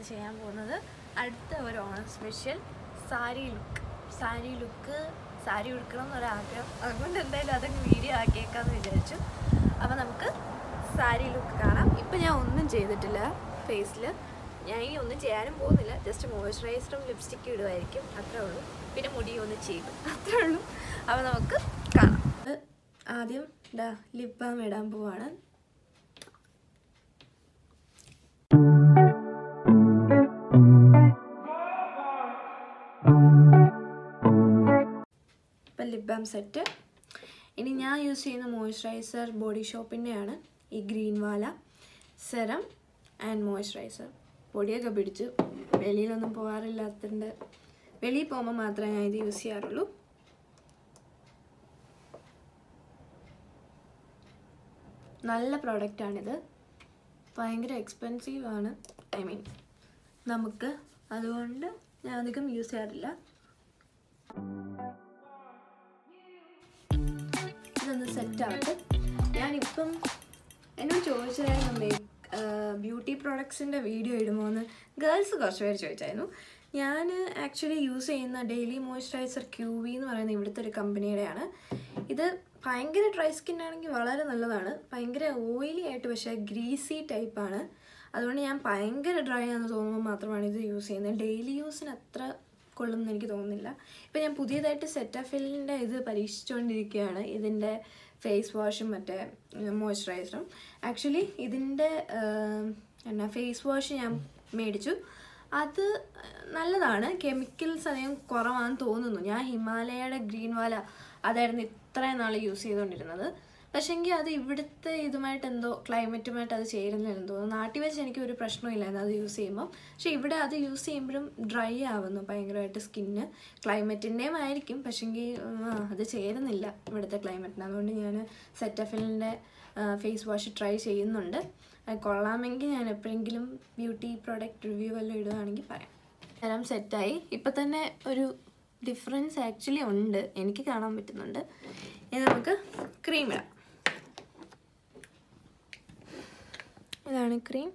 ഇന്ന് ചെയ്യാൻ പോകുന്നത് അടുത്ത ഒരു Onam special sari look sari look sari ഉടുക്കണം എന്നൊരാഗ്രഹം അതുകൊണ്ട് എന്തായാലും അതൊക്കെ വീഡിയോ ആക്കിയേക്കാന്ന് വിചാരിച്ചു അപ്പോൾ നമുക്ക് സാരി ലുക്ക് കാണാം ഇപ്പം ഞാൻ ഒന്നും ചെയ്തിട്ടില്ല ഫേസിൽ ഞാൻ ഇനി ഒന്നും ചെയ്യാനും പോകുന്നില്ല ജസ്റ്റ് മോയ്സ്ചറൈസറും ലിപ്സ്റ്റിക്കും ഇടുമായിരിക്കും അത്രേ ഉള്ളൂ പിന്നെ മുടി ഒന്ന് ചെയ്തു അത്രേ ഉള്ളൂ അപ്പോൾ നമുക്ക് കാണാം ഇത് ആദ്യം ഇതാ ലിപ് ബാം ഇടാൻ പോവാണ് ഇപ്പം ലിപ് ബാം സെറ്റ് ഇനി ഞാൻ യൂസ് ചെയ്യുന്ന മോയ്സ്ചറൈസർ ബോഡി ഷോപ്പിൻ്റെയാണ് ഈ ഗ്രീൻ വാല സെറം ആൻഡ് മോയ്സ്ചറൈസർ പൊടിയൊക്കെ പിടിച്ച് വെളിയിലൊന്നും പോകാറില്ലാത്തതുകൊണ്ട് വെളിയിൽ പോകുമ്പോൾ മാത്രമേ ഞാൻ ഇത് യൂസ് ചെയ്യാറുള്ളൂ നല്ല പ്രോഡക്റ്റാണിത് ഭയങ്കര എക്സ്പെൻസീവ് ആണ് ഐ മീൻ നമുക്ക് അതുകൊണ്ട് ഞാൻ അധികം യൂസ് ചെയ്യാറില്ല ഇതൊന്ന് സെറ്റ് ആവട്ടെ ഞാനിപ്പം എന്നോട് ചോദിച്ചായിരുന്നു മേക്ക് ബ്യൂട്ടി പ്രോഡക്ട്സിൻ്റെ വീഡിയോ ഇടുമോ എന്ന് ഗേൾസ് കുറച്ച് പേര് ചോദിച്ചായിരുന്നു ഞാൻ ആക്ച്വലി യൂസ് ചെയ്യുന്ന ഡെയിലി മോയ്സ്ചറൈസർ ക്യൂ വി എന്ന് പറയുന്ന ഇവിടുത്തെ ഒരു കമ്പനിയുടെയാണ് ഇത് ഭയങ്കര ഡ്രൈ സ്കിൻ ആണെങ്കിൽ വളരെ നല്ലതാണ് ഭയങ്കര ഓയിലി ആയിട്ട് പക്ഷേ ഗ്രീസി ടൈപ്പാണ് അതുകൊണ്ട് ഞാൻ ഭയങ്കര ഡ്രൈ ആണെന്ന് തോന്നുമ്പോൾ മാത്രമാണ് ഇത് യൂസ് ചെയ്യുന്നത് ഡെയിലി യൂസിന് അത്ര കൊള്ളുമെന്ന് എനിക്ക് തോന്നുന്നില്ല ഇപ്പം ഞാൻ പുതിയതായിട്ട് സെറ്റാഫിലിൻ്റെ ഇത് പരീക്ഷിച്ചുകൊണ്ടിരിക്കുകയാണ് ഇതിൻ്റെ ഫേസ് വാഷും മറ്റേ മോയ്സ്ചറൈസറും ആക്ച്വലി ഇതിൻ്റെ എന്നാ ഫേസ് വാഷ് ഞാൻ മേടിച്ചു അത് നല്ലതാണ് കെമിക്കൽസ് അധികം കുറവാണെന്ന് തോന്നുന്നു ഞാൻ ഹിമാലയയുടെ ഗ്രീൻ വാല അതായിരുന്നു ഇത്രയും നാൾ യൂസ് ചെയ്തുകൊണ്ടിരുന്നത് പക്ഷേങ്കിൽ അത് ഇവിടുത്തെ ഇതുമായിട്ട് എന്തോ ക്ലൈമറ്റുമായിട്ട് അത് ചേരുന്നില്ലെന്ന് തോന്നുന്നു നാട്ടിൽ വെച്ച് എനിക്ക് ഒരു പ്രശ്നമില്ലായിരുന്നു അത് യൂസ് ചെയ്യുമ്പോൾ പക്ഷേ ഇവിടെ അത് യൂസ് ചെയ്യുമ്പോഴും ഡ്രൈ ആവുന്നു ഭയങ്കരമായിട്ട് സ്കിന്ന് ക്ലൈമറ്റിൻ്റെയും ആയിരിക്കും പക്ഷേങ്കിൽ അത് ചേരുന്നില്ല ഇവിടുത്തെ ക്ലൈമറ്റിന് അതുകൊണ്ട് ഞാൻ സെറ്റഫിലിൻ്റെ ഫേസ് വാഷ് ട്രൈ ചെയ്യുന്നുണ്ട് അത് കൊള്ളാമെങ്കിൽ ഞാൻ എപ്പോഴെങ്കിലും ബ്യൂട്ടി പ്രോഡക്റ്റ് റിവ്യൂ വല്ലതും ഇടുകയാണെങ്കിൽ പറയാം എല്ലാം സെറ്റായി ഇപ്പം തന്നെ ഒരു ഡിഫറൻസ് ആക്ച്വലി ഉണ്ട് എനിക്ക് കാണാൻ പറ്റുന്നുണ്ട് ഇനി നമുക്ക് ക്രീം ഇടാം ഇതാണ് ക്രീം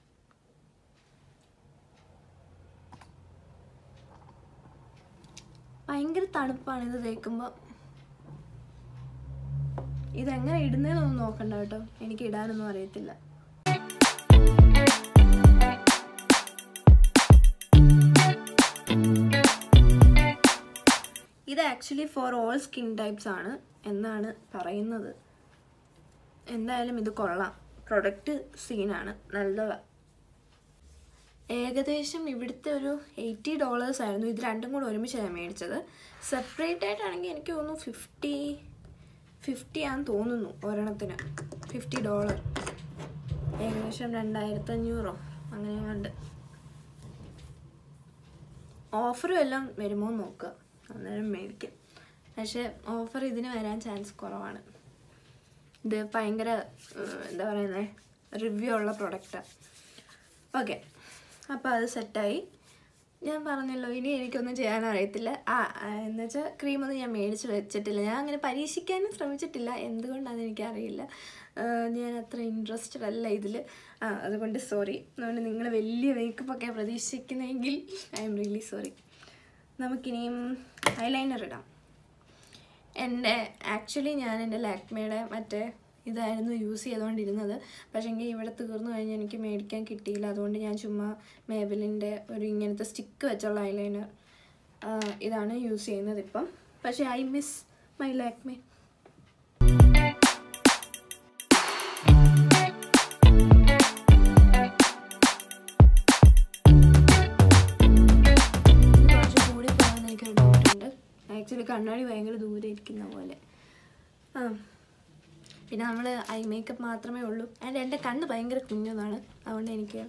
ഭയങ്കര തണുപ്പാണ് ഇത് തേക്കുമ്പോൾ ഇതെങ്ങനെ ഇടുന്നതെന്നൊന്നും നോക്കണ്ട കേട്ടോ എനിക്ക് ഇടാനൊന്നും അറിയത്തില്ല ഇത് actually for all skin types ആണ് എന്നാണ് പറയുന്നത് എന്തായാലും ഇത് കൊള്ളാം പ്രൊഡക്റ്റ് സീനാണ് നല്ലതാണ് ഏകദേശം ഇവിടുത്തെ ഒരു എയ്റ്റി ഡോളേഴ്സ് ആയിരുന്നു ഇത് രണ്ടും കൂടെ ഒരുമിച്ച് ഞാൻ മേടിച്ചത് സെപ്പറേറ്റ് ആയിട്ടാണെങ്കിൽ എനിക്ക് തോന്നുന്നു ഫിഫ്റ്റി ഫിഫ്റ്റി ആണെന്ന് തോന്നുന്നു ഒരെണ്ണത്തിന് ഫിഫ്റ്റി ഡോളർ ഏകദേശം രണ്ടായിരത്തി അഞ്ഞൂറോ അങ്ങനെ കണ്ട് ഓഫറും എല്ലാം വരുമോ എന്ന് നോക്കുക അന്നേരം മേടിക്കാം പക്ഷേ ഓഫർ ഇതിന് വരാൻ ചാൻസ് കുറവാണ് ഇത് ഭയങ്കര എന്താ പറയുന്നത് റിവ്യൂ ഉള്ള പ്രൊഡക്റ്റാണ് ഓക്കെ അപ്പോൾ അത് സെറ്റായി ഞാൻ പറഞ്ഞല്ലോ ഇനി എനിക്കൊന്നും ചെയ്യാൻ അറിയത്തില്ല ആ എന്ന് വെച്ചാൽ ക്രീമൊന്നും ഞാൻ മേടിച്ച് വെച്ചിട്ടില്ല ഞാൻ അങ്ങനെ പരീക്ഷിക്കാനും ശ്രമിച്ചിട്ടില്ല എന്തുകൊണ്ടാണെന്ന് എനിക്കറിയില്ല ഞാൻ അത്ര ഇൻട്രസ്റ്റഡ് അല്ല ഇതിൽ ആ അതുകൊണ്ട് സോറി അതുകൊണ്ട് നിങ്ങൾ വലിയ മേക്കപ്പൊക്കെ പ്രതീക്ഷിക്കുന്നതെങ്കിൽ ഐ എം റിയലി സോറി നമുക്കിനിയും ഐലൈനർ ഇടാം എൻ്റെ ആക്ച്വലി ഞാൻ എൻ്റെ ലാക്മയുടെ മറ്റേ ഇതായിരുന്നു യൂസ് ചെയ്തുകൊണ്ടിരുന്നത് പക്ഷേങ്കിൽ ഇവിടെ തീർന്നു കഴിഞ്ഞ് എനിക്ക് മേടിക്കാൻ കിട്ടിയില്ല അതുകൊണ്ട് ഞാൻ ചുമ്മാ മേബലിൻ്റെ ഒരു ഇങ്ങനത്തെ സ്റ്റിക്ക് വെച്ചുള്ള ഐലൈനർ ഇതാണ് യൂസ് ചെയ്യുന്നത് ഇപ്പം പക്ഷേ I miss my Lakme actually കണ്ണാടി ഭയങ്കര ദൂരെ ഇരിക്കുന്ന പോലെ ആ പിന്നെ നമ്മൾ ഐ മേക്കപ്പ് മാത്രമേ ഉള്ളൂ ആൻഡ് എൻ്റെ കണ്ണ് ഭയങ്കര കുഞ്ഞതാണ് അതുകൊണ്ട് എനിക്ക്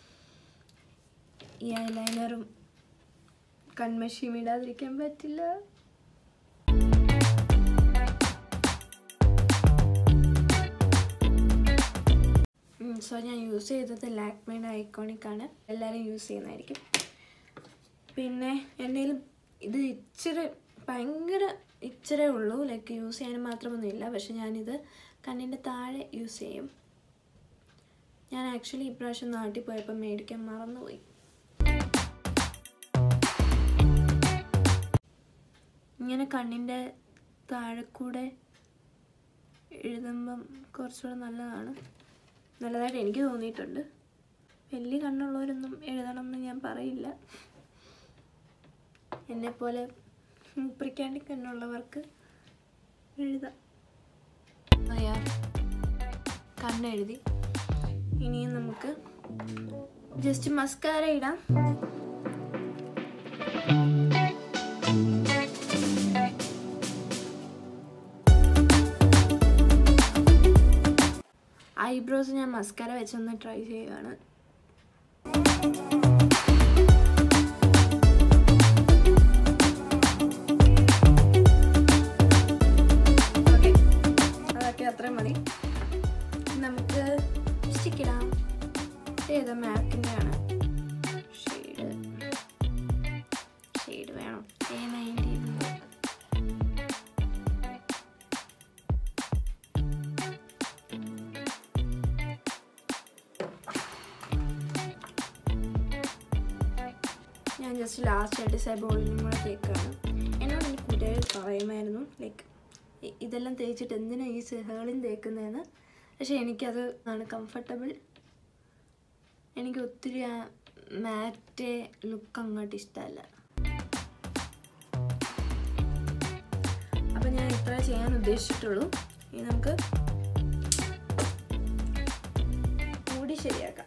ഈ ഐലൈനറും കൺമഷിയും ഇടാതിരിക്കാൻ പറ്റില്ല സോ ഞാൻ യൂസ് ചെയ്തത് ലാക്മേയുടെ ഐക്കോണിക് ആണ് എല്ലാവരും യൂസ് ചെയ്യുന്നതായിരിക്കും പിന്നെ എന്തെങ്കിലും ഇത് ഇച്ചിരി ഭയങ്കര ഇച്ചിരേ ഉള്ളൂ ലൈക്ക് യൂസ് ചെയ്യാൻ മാത്രമൊന്നുമില്ല പക്ഷെ ഞാനിത് കണ്ണിൻ്റെ താഴെ യൂസ് ചെയ്യും ഞാൻ ആക്ച്വലി ഇപ്രാവശ്യം നാട്ടിൽ പോയപ്പോൾ മേടിക്കാൻ മറന്നുപോയി ഇങ്ങനെ കണ്ണിൻ്റെ താഴെ കൂടെ എഴുതുമ്പം കുറച്ചുകൂടെ നല്ലതാണ് നല്ലതായിട്ട് എനിക്ക് തോന്നിയിട്ടുണ്ട് വലിയ കണ്ണുള്ളവരൊന്നും എഴുതണം എന്ന് ഞാൻ പറയില്ല എന്നെപ്പോലെ മുപ്പറിക്കാണ്ടി കണ്ണുള്ളവർക്ക് എഴുതാം അയാ കണ്ണെഴുതി ഇനിയും നമുക്ക് ജസ്റ്റ് മസ്കാര ഇടാം ഐബ്രോസ് ഞാൻ മസ്കാര വെച്ചൊന്ന് ട്രൈ ചെയ്യുകയാണ് ഓക്കെ അതൊക്കെ അത്രയും മതി നമുക്ക് സ്റ്റിക്ക് ഇടാം ഏതാ മാക്കിൻ്റെ ആണ് ഷെയ്ഡ് ഷെയ്ഡ് വേണം എ നയൻറ്റീൻ ഞാൻ ജസ്റ്റ് ലാസ്റ്റ് ആയിട്ട് സെബോളിനും കൂടെ തേക്കാണ് എന്നോട് എനിക്ക് കൂട്ടുകാർ പറയുമായിരുന്നു ലൈക്ക് ഇതെല്ലാം തേച്ചിട്ട് എന്തിനാ ഈ സെഹേളിൻ തേക്കുന്നതെന്ന് പക്ഷെ എനിക്കത് ആണ് കംഫർട്ടബിൾ എനിക്ക് ഒത്തിരി ആ മാറ്റേ ലുക്ക് അങ്ങോട്ട് ഇഷ്ടമല്ല അപ്പം ഞാൻ ഇത്ര ചെയ്യാൻ ഉദ്ദേശിച്ചിട്ടുള്ളൂ ഇനി നമുക്ക് മുടി ശരിയാക്കാം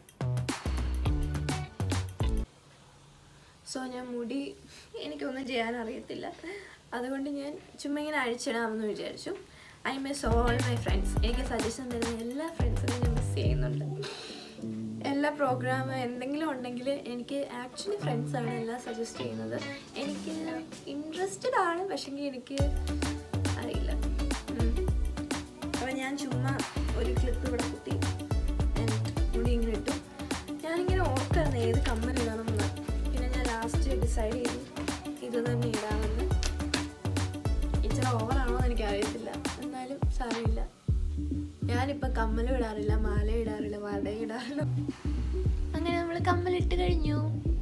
സോ ഞാൻ മുടി എനിക്കൊന്നും ചെയ്യാൻ അറിയത്തില്ല അതുകൊണ്ട് ഞാൻ ചുമ്മാ ഇങ്ങനെ അഴിച്ചിടാമെന്ന് വിചാരിച്ചു I miss all my friends എനിക്ക് സജഷൻ തരുന്ന എല്ലാ ഫ്രണ്ട്സിനെയും ഞാൻ മിസ് ചെയ്യുന്നുണ്ട് എല്ലാ പ്രോഗ്രാം എന്തെങ്കിലും ഉണ്ടെങ്കിൽ എനിക്ക് ആക്ച്വലി ഫ്രണ്ട്സാണ് എല്ലാം സജസ്റ്റ് ചെയ്യുന്നത് എനിക്ക് ഇൻട്രസ്റ്റഡ് ആണ് പക്ഷെങ്കിൽ എനിക്ക് അറിയില്ല അപ്പം ഞാൻ ചുമ്മാ ഒരു ക്ലിപ്പ് ഇവിടെ കുത്തി and മുടി ഇങ്ങനെ ഇട്ടു ഞാനിങ്ങനെ ഓർക്കായിരുന്നു ഏത് കമ്മലിടണമെന്ന് പിന്നെ ഞാൻ ലാസ്റ്റ് ഡിസൈഡ് ചെയ്തു ഇത് തന്നെ ഇടാമെന്ന് ഇച്ചിരി ഓവറാണോ എന്ന് എനിക്കറിയത്തില്ല എന്നാലും സാരമില്ല ഞാനിപ്പോൾ കമ്മലും ഇടാറില്ല മാല ഇടാറില്ല വട ഇടാറില്ല അങ്ങനെ നമ്മൾ കമ്മലിട്ട് കഴിഞ്ഞു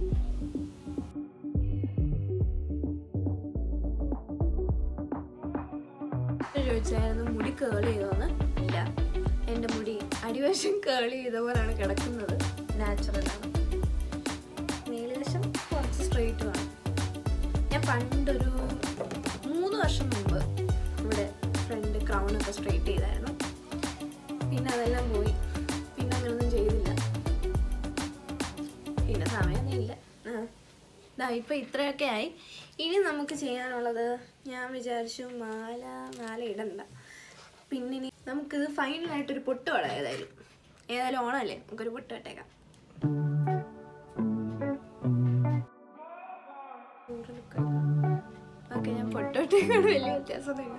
ചോദിച്ചായിരുന്നു മുടി കേൾ ചെയ്തോന്ന് ഇല്ല എൻ്റെ മുടി അടിവശം കേൾ ചെയ്ത പോലാണ് കിടക്കുന്നത് നാച്ചുറലാണ് മേലുവശം കുറച്ച് സ്ട്രെയിറ്റ് ആണ് ഞാൻ പണ്ടൊരു മൂന്ന് വർഷം മുമ്പ് ഇവിടെ ഫ്രണ്ട് ക്രൗൺ ഒക്കെ സ്ട്രെയിറ്റ് ചെയ്തായിരുന്നു പിന്നെ അതെല്ലാം പോയി പിന്നെ അങ്ങനൊന്നും ചെയ്തില്ല പിന്നെ സമയമൊന്നും ഇല്ല ആ ദാ ഇപ്പം ഇത്രയൊക്കെ ആയി ഇനി നമുക്ക് ചെയ്യാനുള്ളത് ഞാൻ വിചാരിച്ചു മാല മാല ഇടണ്ട പിന്നെ ഇനി നമുക്ക് ഫൈനലായിട്ടൊരു പൊട്ട് തൊടാം ഏതായാലും ഏതായാലും ഓണമല്ലേ നമുക്കൊരു പൊട്ട് ഇട്ടേക്കാം ഓക്കെ ഞാൻ പൊട്ട് ഇട്ടേക്കാണ് വലിയ വ്യത്യാസമൊന്നുമില്ല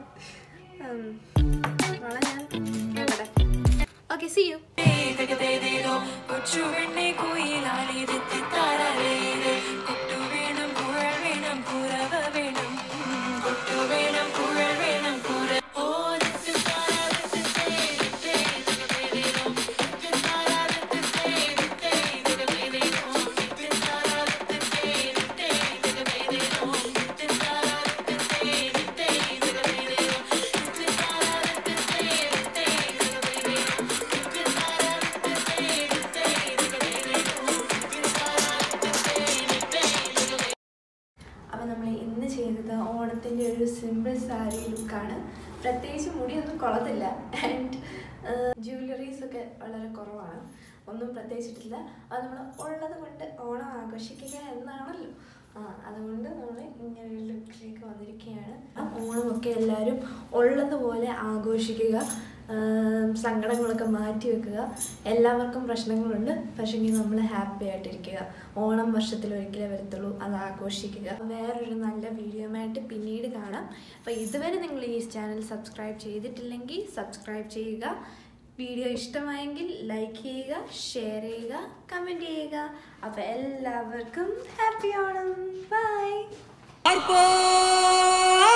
ഓണം ഞാൻ ഇവിടെ ഓക്കെ സി യു അപ്പം നമ്മൾ ഇന്ന് ചെയ്തത് ഓണത്തിൻ്റെ ഒരു സിമ്പിൾ സാരി ലുക്കാണ് പ്രത്യേകിച്ച് മുടിയൊന്നും കൊള്ളത്തില്ല ആൻഡ് ജ്വല്ലറീസ് ഒക്കെ വളരെ കുറവാണ് ഒന്നും പ്രത്യേകിച്ചിട്ടില്ല അത് നമ്മൾ ഉള്ളത് കൊണ്ട് ഓണം ആഘോഷിക്കുക എന്നാണല്ലോ ആ അതുകൊണ്ട് നമ്മൾ ഇങ്ങനെ ഒരു ലുക്കിലേക്ക് വന്നിരിക്കുകയാണ് ആ ഓണമൊക്കെ എല്ലാവരും ഉള്ളതുപോലെ ആഘോഷിക്കുക ആം, സങ്കടങ്ങളൊക്കെ മാറ്റി വെക്കുക എല്ലാവർക്കും പ്രശ്നങ്ങളുണ്ട് പക്ഷെങ്കിൽ നമ്മൾ ഹാപ്പി ആയിട്ടിരിക്കുക ഓണം വർഷത്തിൽ ഒരിക്കലേ വരത്തുള്ളൂ അത് ആഘോഷിക്കുക വേറൊരു നല്ല വീഡിയോ ആയിട്ട് പിന്നീട് കാണാം അപ്പോൾ ഇതുവരെ നിങ്ങൾ ഈ ചാനൽ സബ്സ്ക്രൈബ് ചെയ്തിട്ടില്ലെങ്കിൽ സബ്സ്ക്രൈബ് ചെയ്യുക വീഡിയോ ഇഷ്ടമായെങ്കിൽ ലൈക്ക് ചെയ്യുക ഷെയർ ചെയ്യുക കമൻറ്റ് ചെയ്യുക അപ്പോൾ എല്ലാവർക്കും ഹാപ്പി ഓണം ബൈ Arpa!